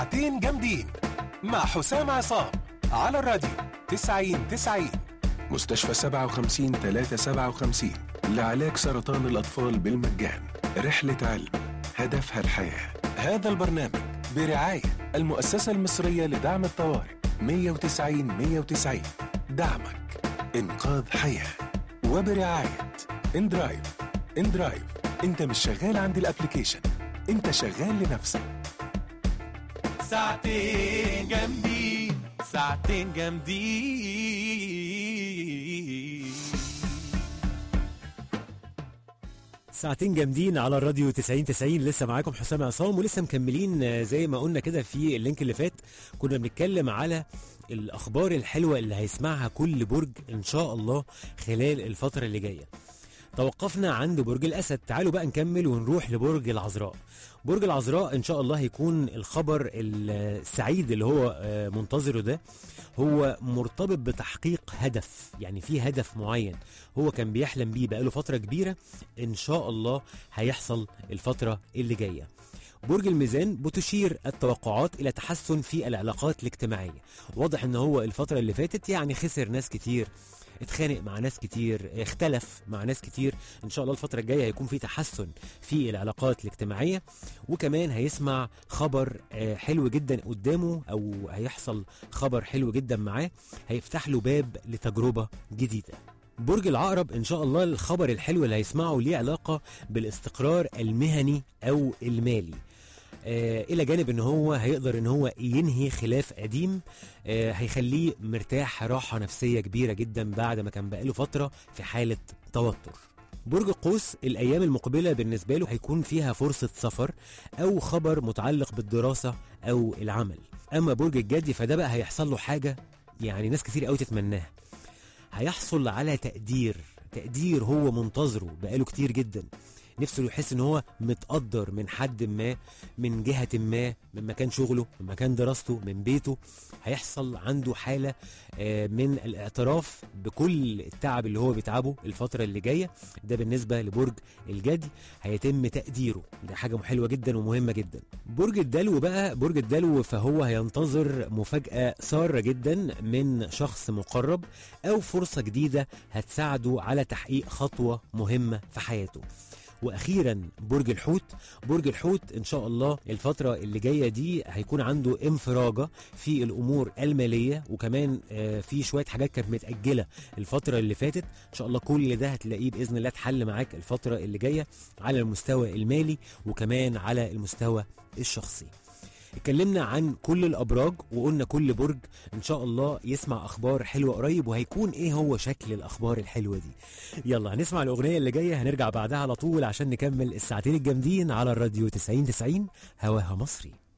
ساعتين جامدين مع حسام عصام على الراديو 90 90 مستشفى 57 357 لعلاج سرطان الأطفال بالمجان رحلة علم هدفها الحياة هذا البرنامج برعاية المؤسسة المصرية لدعم الطوارئ 190 190 دعمك إنقاذ حياة وبرعاية اندرايف اندرايف انت مش شغال عند الابليكيشن انت شغال لنفسك ساعتين جامدين ساعتين جامدين ساعتين جامدين على الراديو 90 90 لسه معاكم حسام عصام ولسه مكملين آه، زي ما قلنا كده في اللينك اللي فات كنا بنتكلم على الاخبار الحلوه اللي هيسمعها كل برج ان شاء الله خلال الفتره اللي جايه توقفنا عند برج الاسد تعالوا بقى نكمل ونروح لبرج العذراء برج العذراء ان شاء الله هيكون الخبر السعيد اللي هو آه، منتظره ده هو مرتبط بتحقيق هدف يعني في هدف معين هو كان بيحلم بيه بقاله فتره كبيره ان شاء الله هيحصل الفتره اللي جايه برج الميزان بتشير التوقعات الى تحسن في العلاقات الاجتماعيه واضح ان هو الفتره اللي فاتت يعني خسر ناس كتير اتخانق مع ناس كتير اختلف مع ناس كتير ان شاء الله الفتره الجايه هيكون في تحسن في العلاقات الاجتماعيه وكمان هيسمع خبر آه، حلو جدا قدامه او هيحصل خبر حلو جدا معاه هيفتح له باب لتجربه جديده برج العقرب ان شاء الله الخبر الحلو اللي هيسمعه ليه علاقه بالاستقرار المهني او المالي آه الى جانب ان هو هيقدر ان هو ينهي خلاف قديم آه هيخليه مرتاح راحه نفسيه كبيره جدا بعد ما كان بقاله فتره في حاله توتر برج القوس الايام المقبله بالنسبه له هيكون فيها فرصه سفر او خبر متعلق بالدراسه او العمل اما برج الجدي فده بقى هيحصل له حاجه يعني ناس كتير قوي تتمناها هيحصل على تقدير تقدير هو منتظره بقاله كتير جدا نفسه يحس ان هو متقدر من حد ما من جهة ما من مكان شغله من مكان دراسته من بيته هيحصل عنده حالة آه، من الاعتراف بكل التعب اللي هو بيتعبه الفترة اللي جاية ده بالنسبة لبرج الجدي هيتم تقديره ده حاجة حلوة جدا ومهمة جدا برج الدلو بقى برج الدلو فهو هينتظر مفاجأة سارة جدا من شخص مقرب أو فرصة جديدة هتساعده على تحقيق خطوة مهمة في حياته واخيرا برج الحوت برج الحوت ان شاء الله الفتره اللي جايه دي هيكون عنده انفراجه في الامور الماليه وكمان آه، في شويه حاجات كانت متاجله الفتره اللي فاتت ان شاء الله كل ده هتلاقيه باذن الله اتحل معاك الفتره اللي جايه على المستوى المالي وكمان على المستوى الشخصي اتكلمنا عن كل الابراج وقلنا كل برج ان شاء الله يسمع اخبار حلوه قريب وهيكون ايه هو شكل الاخبار الحلوه دي يلا هنسمع الاغنيه اللي جايه هنرجع بعدها على طول عشان نكمل الساعتين الجامدين على الراديو 90 90 هواها مصري